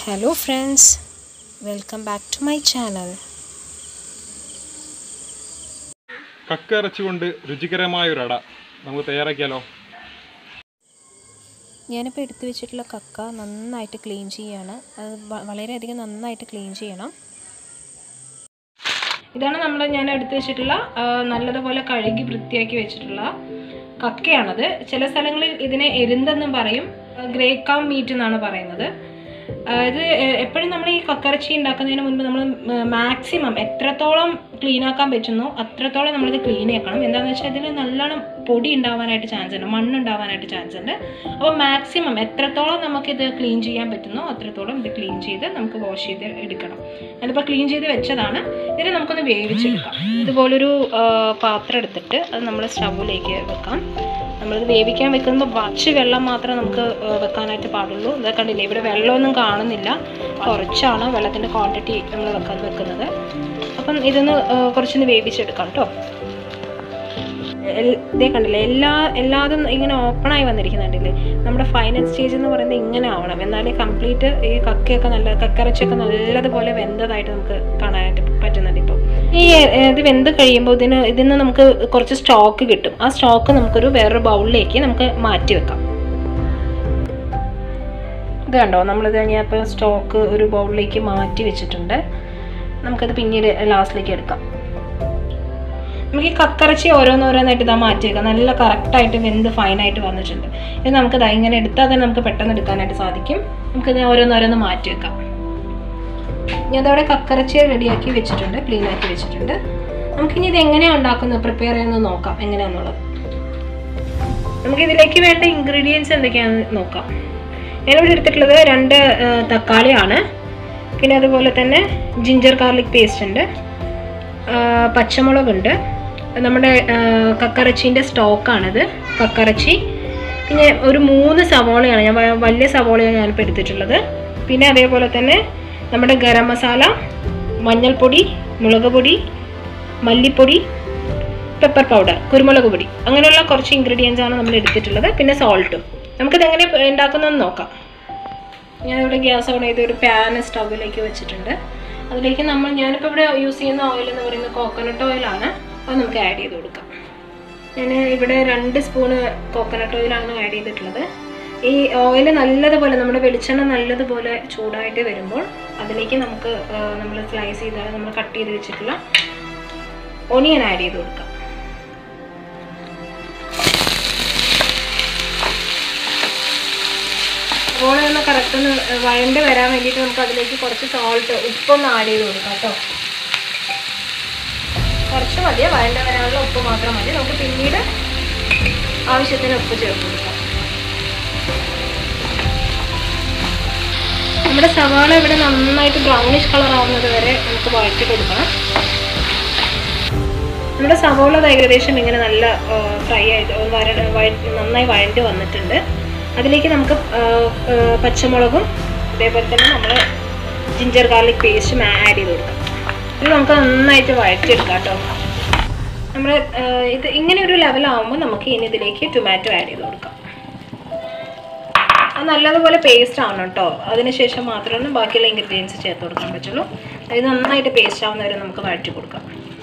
hello friends welcome back to my channel കക്ക ഇറച്ചി കൊണ്ട് രുചികരമായ ഒരു അട നമുക്ക് തയ്യാറാക്കിയാലോ ഞാനിപ്പോൾ എടുത്തു വെച്ചിട്ടുള്ള കക്ക നന്നായിട്ട് ക്ലീൻ ചെയ്യാണ് അത് വ- വളരെയധികം നന്നായിട്ട് ക്ലീൻ ചെയ്യണം ഇതാണ് നമ്മൾ ഞാൻ എടുത്തു വെച്ചിട്ടുള്ള ആ, നല്ലതുപോലെ കഴുകി വൃത്തിയാക്കി വെച്ചിട്ടുള്ള കക്കയാണത് ചില സ്ഥലങ്ങളിൽ ഇതിനെ എരുന്തെന്നും പറയും ഗ്രേക്കാം മീറ്റ് എന്നാണ് പറയുന്നത് ആ, ഇത് എപ്പോഴും നമ്മൾ ഈ കക്കറച്ചി ഉണ്ടാക്കുന്നതിന് മുൻപ് നമ്മൾ മാക്സിമം എത്രത്തോളം ക്ലീൻ ആക്കാൻ പറ്റുന്നോ അത്രത്തോളം നമ്മളിത് ക്ലീൻ ആക്കണം എന്താണെന്ന് വെച്ചാൽ ഇതിൽ നല്ലോണം പൊടി ഉണ്ടാവാനായിട്ട് ചാൻസ് ഉണ്ട് മണ്ണ് ഉണ്ടാവാനായിട്ട് ചാൻസ് ഉണ്ട് അപ്പോൾ മാക്സിമം എത്രത്തോളം നമുക്കിത് ക്ലീൻ ചെയ്യാൻ പറ്റുന്നോ അത്രത്തോളം ഇത് ക്ലീൻ ചെയ്ത് നമുക്ക് വാഷ് ചെയ്ത് എടുക്കണം ഞാനിപ്പോൾ ക്ലീൻ ചെയ്ത് വെച്ചതാണ് ഇതിനെ നമുക്കൊന്ന് വേവിച്ചെടുക്കാം ഇതുപോലൊരു ആ, പാത്രം എടുത്തിട്ട് അത് നമ്മൾ സ്റ്റൗവിലേക്ക് വെക്കാം നമ്മളിത് വേവിക്കാൻ വെക്കുമ്പോൾ വച്ച് വെള്ളം മാത്രമേ നമുക്ക് ആ, വെക്കാനായിട്ട് പാടുള്ളൂ ഇത് കണ്ടില്ലേ ഇവിടെ വെള്ളമൊന്നും കാണുന്നില്ല കുറച്ചാണ് വെള്ളത്തിൻ്റെ ക്വാണ്ടിറ്റി നമ്മൾ വെക്കാൻ വെക്കുന്നത് അപ്പം ഇതൊന്ന് ആ, കുറച്ചൊന്ന് വേവിച്ചെടുക്കാം കേട്ടോ എൽ- ഇതേ കണ്ടില്ലേ എല്ലാ എല്ലാതും ഇങ്ങനെ ഓപ്പണായി വന്നിരിക്കുന്നുണ്ടല്ലേ നമ്മുടെ ഫൈനൽ സ്റ്റേജ് എന്ന് പറയുന്നത് ഇങ്ങനെ ആവണം എന്നാലേ കംപ്ലീറ്റ് ഈ കക്കയൊക്കെ നല്ല കക്കറച്ചൊക്കെ നല്ലതുപോലെ വെന്തതായിട്ട് നമുക്ക് കാണാനായിട്ട് പറ്റുന്നുണ്ട് ഇപ്പോൾ ഈ ഏ, ഇത് വെന്ത് കഴിയുമ്പോൾ ഇതിന് ഇതിന് നമുക്ക് കുറച്ച് സ്റ്റോക്ക് കിട്ടും ആ സ്റ്റോക്ക് നമുക്കൊരു വേറൊരു ബൗളിലേക്ക് നമുക്ക് മാറ്റി വെക്കാം ഇത് കണ്ടോ നമ്മളിത് ഞാൻ ഇപ്പോൾ സ്റ്റോക്ക് ഒരു ബൗളിലേക്ക് മാറ്റി വെച്ചിട്ടുണ്ട് നമുക്കത് പിന്നീട് ലാസ്റ്റിലേക്ക് എടുക്കാം നമുക്ക് ഈ കക്കറച്ചി ഓരോന്നോരോന്നായിട്ട് ഇതാ മാറ്റി വെക്കാം നല്ല കറക്റ്റായിട്ട് വെന്ത് ഫൈനായിട്ട് വന്നിട്ടുണ്ട് ഇത് നമുക്ക് ഇതാ ഇങ്ങനെ എടുത്താൽ തന്നെ നമുക്ക് പെട്ടെന്ന് എടുക്കാനായിട്ട് സാധിക്കും നമുക്കിത് ഓരോന്നോരോന്ന് മാറ്റി വെക്കാം ഞാൻ അതവിടെ കക്കറച്ചി റെഡിയാക്കി വെച്ചിട്ടുണ്ട് ക്ലീൻ ആക്കി വെച്ചിട്ടുണ്ട് നമുക്കിനി ഇത് എങ്ങനെയാണ് ഉണ്ടാക്കുന്നത് പ്രിപ്പയർ ചെയ്യുന്നത് നോക്കാം എങ്ങനെയാണെന്നുള്ളത് നമുക്ക് ഇതിലേക്ക് വേണ്ട ഇൻഗ്രീഡിയൻസ് എന്തൊക്കെയാണെന്ന് നോക്കാം ഞാനിവിടെ എടുത്തിട്ടുള്ളത് രണ്ട് ആ, തക്കാളിയാണ് പിന്നെ അതുപോലെ തന്നെ ജിഞ്ചർ ഗാർലിക് പേസ്റ്റ് ഉണ്ട് ആ, പച്ചമുളകുണ്ട് നമ്മുടെ ആ, കക്കറച്ചീൻ്റെ സ്റ്റോക്കാണിത് കക്കറച്ചി പിന്നെ ഒരു മൂന്ന് സവോളയാണ് ഞാൻ വ- വലിയ സവോളയാണ് ഞാനിപ്പോൾ എടുത്തിട്ടുള്ളത് പിന്നെ അതേപോലെ തന്നെ നമ്മുടെ ഗരം മസാല മഞ്ഞൾപ്പൊടി മുളക് പൊടി മല്ലിപ്പൊടി പെപ്പർ പൗഡർ കുരുമുളക് പൊടി അങ്ങനെയുള്ള കുറച്ച് ഇൻഗ്രീഡിയൻസ് ആണ് നമ്മൾ എടുത്തിട്ടുള്ളത് പിന്നെ സോൾട്ടും നമുക്കിത് എങ്ങനെ ഉണ്ടാക്കുന്നതെന്ന് നോക്കാം ഞാനിവിടെ ഗ്യാസ് ഓൺ ചെയ്ത് ഒരു പാൻ സ്റ്റൗവിലേക്ക് വെച്ചിട്ടുണ്ട് അതിലേക്ക് നമ്മൾ ഞാനിപ്പോൾ ഇവിടെ യൂസ് ചെയ്യുന്ന ഓയിൽ എന്ന് പറയുന്നത് കോക്കനട്ട് ഓയിലാണ് അത് നമുക്ക് ആഡ് ചെയ്ത് കൊടുക്കാം ഞാൻ ഇവിടെ രണ്ട് സ്പൂണ് കോക്കനട്ട് ഓയിലാണ് ആഡ് ചെയ്തിട്ടുള്ളത് ഈ ഓയിൽ നല്ലതുപോലെ നമ്മുടെ വെളിച്ചെണ്ണ നല്ലതുപോലെ ചൂടായിട്ട് വരുമ്പോൾ അതിലേക്ക് നമുക്ക് നമ്മൾ സ്ലൈസ് ചെയ്ത് നമ്മൾ കട്ട് ചെയ്ത് വെച്ചിട്ടുള്ള ഒണിയൻ ആഡ് ചെയ്ത് കൊടുക്കാം സവോള ഒന്ന് കറക്റ്റ് ഒന്ന് വഴണ്ട് വരാൻ വേണ്ടിയിട്ട് നമുക്ക് അതിലേക്ക് കുറച്ച് സോൾട്ട് ഉപ്പൊന്ന് ആഡ് ചെയ്ത് കൊടുക്കാം കേട്ടോ കുറച്ച് മതി വഴണ്ട് വരാനുള്ള ഉപ്പ് മാത്രം മതി നമുക്ക് പിന്നീട് ആവശ്യത്തിന് ഉപ്പ് ചേർത്ത് കൊടുക്കാം നമ്മുടെ സവാള ഇവിടെ നന്നായിട്ട് ബ്രൗണിഷ് കളർ ആവുന്നത് വരെ നമുക്ക് വഴറ്റി കൊടുക്കണം നമ്മുടെ സവോള ദാ ഏകദേശം ഇങ്ങനെ നല്ല ഫ്രൈ ആയിട്ട് വര വഴ- നന്നായി വഴണ്ടി വന്നിട്ടുണ്ട് അതിലേക്ക് നമുക്ക് ആ, ആ, പച്ചമുളകും അതേപോലെ തന്നെ നമ്മൾ ജിഞ്ചർ ഗാർലിക് പേസ്റ്റും ആഡ് ചെയ്ത് കൊടുക്കാം ഇത് നമുക്ക് നന്നായിട്ട് വഴറ്റിയെടുക്കാം കേട്ടോ നമ്മൾ ഇത് ഇങ്ങനെ ഒരു ലെവലാവുമ്പോൾ നമുക്ക് ഇനി ഇതിലേക്ക് ടൊമാറ്റോ ആഡ് ചെയ്ത് കൊടുക്കാം അത് നല്ലതുപോലെ പേസ്റ്റ് ആവണം കേട്ടോ അതിനുശേഷം മാത്രമേ ബാക്കിയുള്ള ഇൻഗ്രീഡിയൻസ് ചേർത്ത് കൊടുക്കാൻ പറ്റുള്ളൂ ഇത് നന്നായിട്ട് പേസ്റ്റ് ആവുന്നവരെ നമുക്ക് വഴറ്റി കൊടുക്കാം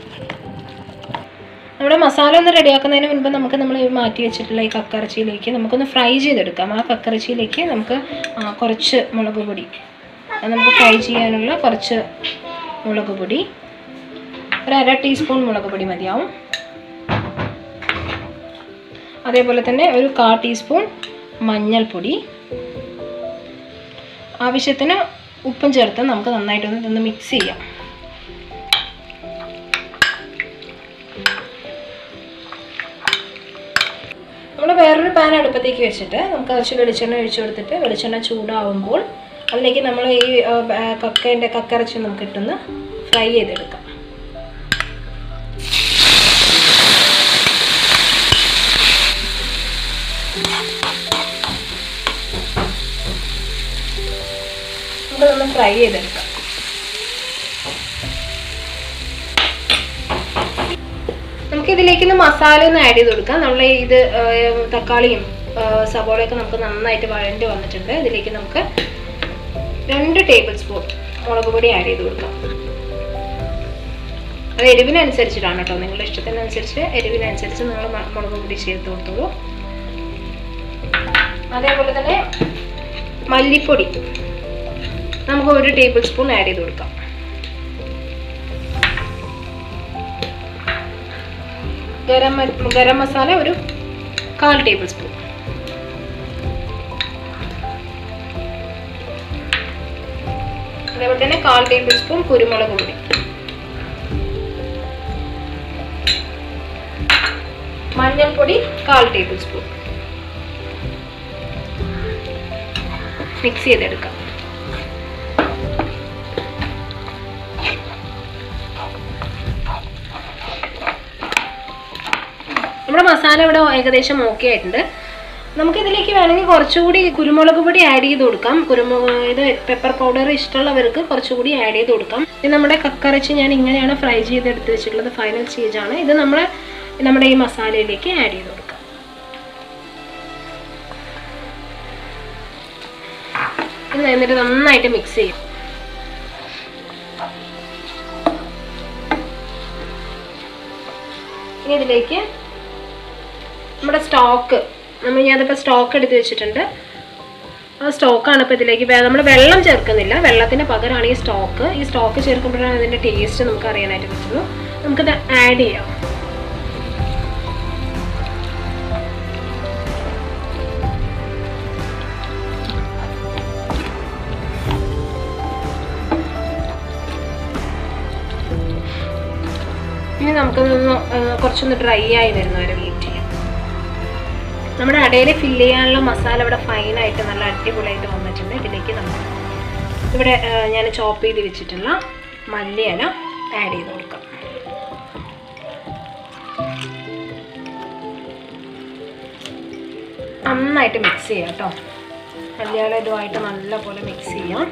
നമ്മുടെ മസാല ഒന്ന് റെഡിയാക്കുന്നതിന് മുൻപ് നമുക്ക് നമ്മൾ ഈ മാറ്റി വെച്ചിട്ടുള്ള ഈ കക്കറച്ചിയിലേക്ക് നമുക്കൊന്ന് ഫ്രൈ ചെയ്തെടുക്കാം ആ കക്കറച്ചിയിലേക്ക് നമുക്ക് ആ, കുറച്ച് മുളക് പൊടി അത് നമുക്ക് ഫ്രൈ ചെയ്യാനുള്ള കുറച്ച് മുളക് പൊടി ഒരു അര ടീസ്പൂൺ മുളക് പൊടി മതിയാവും അതേപോലെ തന്നെ ഒരു കാ ടീസ്പൂൺ മഞ്ഞൾപ്പൊടി ആവശ്യത്തിന് ഉപ്പും ചേർത്ത് നമുക്ക് നന്നായിട്ടൊന്ന് ഇതൊന്ന് മിക്സ് ചെയ്യാം നമ്മൾ വേറൊരു പാൻ അടുപ്പത്തേക്ക് വെച്ചിട്ട് നമുക്ക് കുറച്ച് വെളിച്ചെണ്ണ ഒഴിച്ചു കൊടുത്തിട്ട് വെളിച്ചെണ്ണ ചൂടാവുമ്പോൾ അതിലേക്ക് നമ്മൾ ഈ ആ, ആ, കക്കേൻ്റെ കക്കറച്ചി നമുക്ക് ഇട്ടൊന്ന് ഫ്രൈ ചെയ്തെടുക്കാം നമുക്കതൊന്ന് ഫ്രൈ ചെയ്തെടുക്കാം നമുക്ക് ഇതിലേക്ക് ഒന്ന് മസാല ഒന്ന് ആഡ് ചെയ്ത് കൊടുക്കാം നമ്മൾ ഇത് ആ, തക്കാളിയും ആ, സവോളയൊക്കെ നമുക്ക് നന്നായിട്ട് വഴണ്ടി വന്നിട്ടുണ്ട് ഇതിലേക്ക് നമുക്ക് രണ്ട് ടേബിൾ സ്പൂൺ മുളക് പൊടി ആഡ് ചെയ്ത് കൊടുക്കാം അത് എരിവിനനുസരിച്ചിട്ടാണ് കേട്ടോ നിങ്ങളുടെ ഇഷ്ടത്തിനനുസരിച്ച് എരിവിനനുസരിച്ച് നിങ്ങൾ മ- മുളക് പൊടി ചേർത്ത് കൊടുത്തോളൂ അതേപോലെ തന്നെ മല്ലിപ്പൊടി നമുക്ക് ഒരു ടേബിൾ സ്പൂൺ ആഡ് ചെയ്ത് കൊടുക്കാം ഗരം മ- ഗരം മസാല ഒരു കാൽ ടേബിൾ സ്പൂൺ അതേപോലെ തന്നെ കാൽ ടേബിൾ സ്പൂൺ കുരുമുളക് പൊടി മഞ്ഞൾപ്പൊടി കാൽ ടേബിൾ സ്പൂൺ മിക്സ് ചെയ്തെടുക്കാം നമ്മുടെ മസാല ഇവിടെ ഏകദേശം ഓക്കെ ആയിട്ടുണ്ട് നമുക്കിതിലേക്ക് വേണമെങ്കിൽ കുറച്ചുകൂടി കുരുമുളക് പൊടി ആഡ് ചെയ്ത് കൊടുക്കാം കുരുമുളക് ഇത് പെപ്പർ പൗഡർ ഇഷ്ടമുള്ളവർക്ക് കുറച്ചുകൂടി ആഡ് ചെയ്ത് കൊടുക്കാം ഇത് നമ്മുടെ കക്കറച്ചി ഞാൻ ഇങ്ങനെയാണ് ഫ്രൈ ചെയ്തെടുത്ത് വെച്ചിട്ടുള്ളത് ഫൈനൽ സ്റ്റേജാണ് ഇത് നമ്മൾ നമ്മുടെ ഈ മസാലയിലേക്ക് ആഡ് ചെയ്ത് കൊടുക്കാം ഇത് എന്നിട്ട് നന്നായിട്ട് മിക്സ് ചെയ്യും ഇനി ഇതിലേക്ക് നമ്മുടെ സ്റ്റോക്ക് നമ്മൾ ഞാനിപ്പോൾ സ്റ്റോക്ക് എടുത്ത് വെച്ചിട്ടുണ്ട് ആ സ്റ്റോക്കാണ് ഇപ്പോൾ ഇതിലേക്ക് നമ്മൾ വെള്ളം ചേർക്കുന്നില്ല വെള്ളത്തിന് പകരമാണ് ഈ സ്റ്റോക്ക് ഈ സ്റ്റോക്ക് ചേർക്കുമ്പോഴാണ് അതിൻ്റെ ടേസ്റ്റ് നമുക്ക് അറിയാനായിട്ട് പറ്റുള്ളൂ നമുക്കിത് ആഡ് ചെയ്യാം ഇനി നമുക്കൊന്ന് കുറച്ചൊന്ന് ഡ്രൈ ആയി വരുന്നവരെ വെയിറ്റ് ചെയ്യാം നമ്മുടെ അടയിൽ ഫില്ല് ചെയ്യാനുള്ള മസാല ഇവിടെ ഫൈനായിട്ട് നല്ല അടിപൊളിയായിട്ട് വന്നിട്ടുണ്ട് ഇതിലേക്ക് നമ്മൾ ഇവിടെ ഞാൻ ചോപ്പ് ചെയ്ത് വെച്ചിട്ടുള്ള മല്ലിയില ആഡ് ചെയ്ത് കൊടുക്കാം നന്നായിട്ട് മിക്സ് ചെയ്യാം കേട്ടോ മല്ലിയില ഇതുമായിട്ട് നല്ലപോലെ മിക്സ് ചെയ്യാം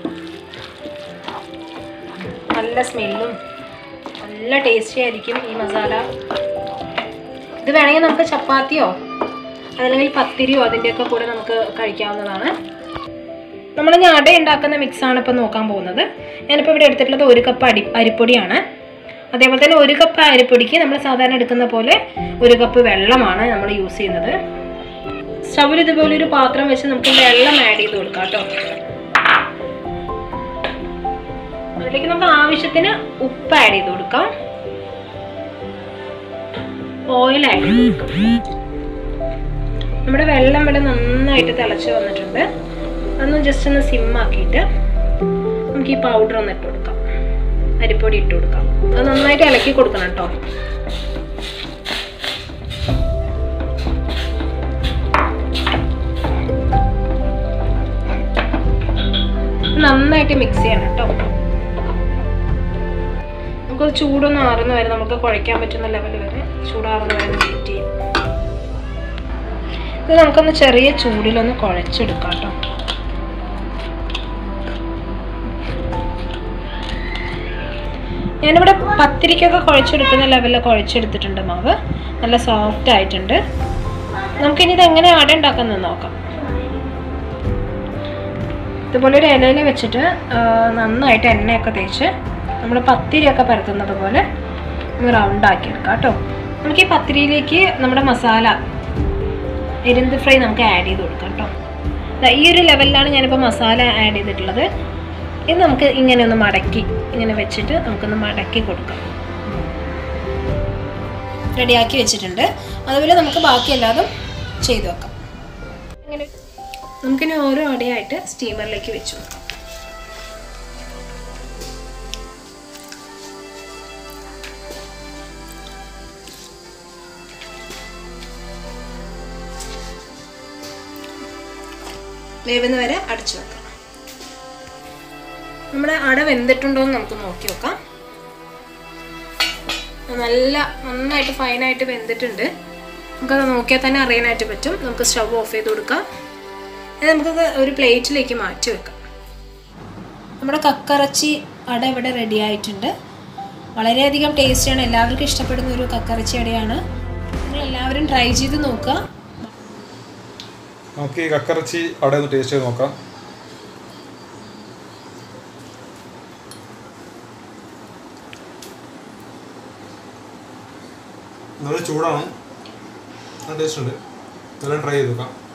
നല്ല സ്മെല്ലും നല്ല ടേസ്റ്റി ആയിരിക്കും ഈ മസാല ഇത് വേണമെങ്കിൽ നമുക്ക് ചപ്പാത്തിയോ അതല്ലെങ്കിൽ പത്തിരിയോ അതിൻ്റെയൊക്കെ കൂടെ നമുക്ക് കഴിക്കാവുന്നതാണ് നമ്മൾ ഞാൻ അട ഉണ്ടാക്കുന്ന മിക്സാണ് ഇപ്പോൾ നോക്കാൻ പോകുന്നത് ഞാനിപ്പോൾ ഇവിടെ എടുത്തിട്ടുള്ളത് ഒരു കപ്പ് അടി അരിപ്പൊടിയാണ് അതേപോലെ തന്നെ ഒരു കപ്പ് അരിപ്പൊടിക്ക് നമ്മൾ സാധാരണ എടുക്കുന്ന പോലെ ഒരു കപ്പ് വെള്ളമാണ് നമ്മൾ യൂസ് ചെയ്യുന്നത് സ്റ്റവിൽ ഇതുപോലെ ഒരു പാത്രം വെച്ച് നമുക്ക് വെള്ളം ആഡ് ചെയ്ത് കൊടുക്കാം കേട്ടോ അതിലേക്ക് നമുക്ക് ആവശ്യത്തിന് ഉപ്പ് ആഡ് ചെയ്ത് കൊടുക്കാം ഓയിൽ ആഡ് ചെയ്ത് കൊടുക്കാം നമ്മുടെ വെള്ളം ഇവിടെ നന്നായിട്ട് തിളച്ച് വന്നിട്ടുണ്ട് അതൊന്ന് ജസ്റ്റ് ഒന്ന് സിം ആക്കിയിട്ട് നമുക്ക് ഈ പൗഡർ ഒന്ന് ഇട്ട് കൊടുക്കാം അരിപ്പൊടി ഇട്ട് കൊടുക്കാം അത് നന്നായിട്ട് ഇളക്കി കൊടുക്കണം കേട്ടോ നന്നായിട്ട് മിക്സ് ചെയ്യണം കേട്ടോ നമുക്ക് ചൂടൊന്നും ആറുന്ന വരെ നമുക്ക് കുഴയ്ക്കാൻ പറ്റുന്ന ലെവൽ വരെ ചൂടാറുന്ന വരെ വെയിറ്റ് ചെയ്യും ഇത് നമുക്കൊന്ന് ചെറിയ ചൂടിലൊന്ന് കുഴച്ചെടുക്കാം കേട്ടോ ഞാനിവിടെ പത്തിരിക്കൊക്കെ കുഴച്ചെടുക്കുന്ന ലെവലിൽ കുഴച്ചെടുത്തിട്ടുണ്ട് മാവ് നല്ല സോഫ്റ്റ് ആയിട്ടുണ്ട് നമുക്കിനി ഇത് എങ്ങനെ അട ഉണ്ടാക്കുന്നത് നോക്കാം ഇതുപോലെ ഒരു ഇലയിൽ വെച്ചിട്ട് ആ, നന്നായിട്ട് എണ്ണയൊക്കെ തേച്ച് നമ്മൾ പത്തിരിയൊക്കെ പരത്തുന്നത് പോലെ ഒന്ന് റൗണ്ട് ആക്കി എടുക്കാം കേട്ടോ നമുക്ക് ഈ പത്തിരിയിലേക്ക് നമ്മുടെ മസാല എരുന്ത് ഫ്രൈ നമുക്ക് ആഡ് ചെയ്ത് കൊടുക്കാം കേട്ടോ ദാ ഈ ഒരു ലെവലിലാണ് ഞാനിപ്പോൾ മസാല ആഡ് ചെയ്തിട്ടുള്ളത് ഇത് നമുക്ക് ഇങ്ങനെ ഒന്ന് മടക്കി ഇങ്ങനെ വെച്ചിട്ട് നമുക്കൊന്ന് മടക്കി കൊടുക്കാം റെഡിയാക്കി വെച്ചിട്ടുണ്ട് അതുപോലെ നമുക്ക് ബാക്കി എല്ലാതും ചെയ്തു വെക്കാം ഇങ്ങനെ നമുക്കിനി ഓരോ അടയായിട്ട് സ്റ്റീമറിലേക്ക് വെച്ചു കൊടുക്കാം വേവുന്ന വരെ അടച്ചു വെക്കാം നമ്മുടെ അട വെന്തിട്ടുണ്ടോ എന്ന് നമുക്ക് നോക്കി നോക്കാം നല്ല നന്നായിട്ട് ഫൈനായിട്ട് വെന്തിട്ടുണ്ട് നമുക്കത് നോക്കിയാൽ തന്നെ അറിയാനായിട്ട് പറ്റും നമുക്ക് സ്റ്റവ് ഓഫ് ചെയ്ത് കൊടുക്കാം ഇത് നമുക്കത് ഒരു പ്ലേറ്റിലേക്ക് മാറ്റി വെക്കാം നമ്മുടെ കക്കറച്ചി അട ഇവിടെ റെഡി ആയിട്ടുണ്ട് വളരെയധികം ടേസ്റ്റിയാണ് എല്ലാവർക്കും ഇഷ്ടപ്പെടുന്ന ഒരു കക്കറച്ചി അടയാണ് നിങ്ങൾ എല്ലാവരും ട്രൈ ചെയ്ത് നോക്കുക നമുക്ക് ഈ കക്കറച്ചി അവിടെ ഒന്ന് ടേസ്റ്റ് ചെയ്ത് നോക്കാം നല്ല ചൂടാണ് നല്ല ടേസ്റ്റ് ഉണ്ട് എല്ലാം ട്രൈ ചെയ്ത് നോക്കാം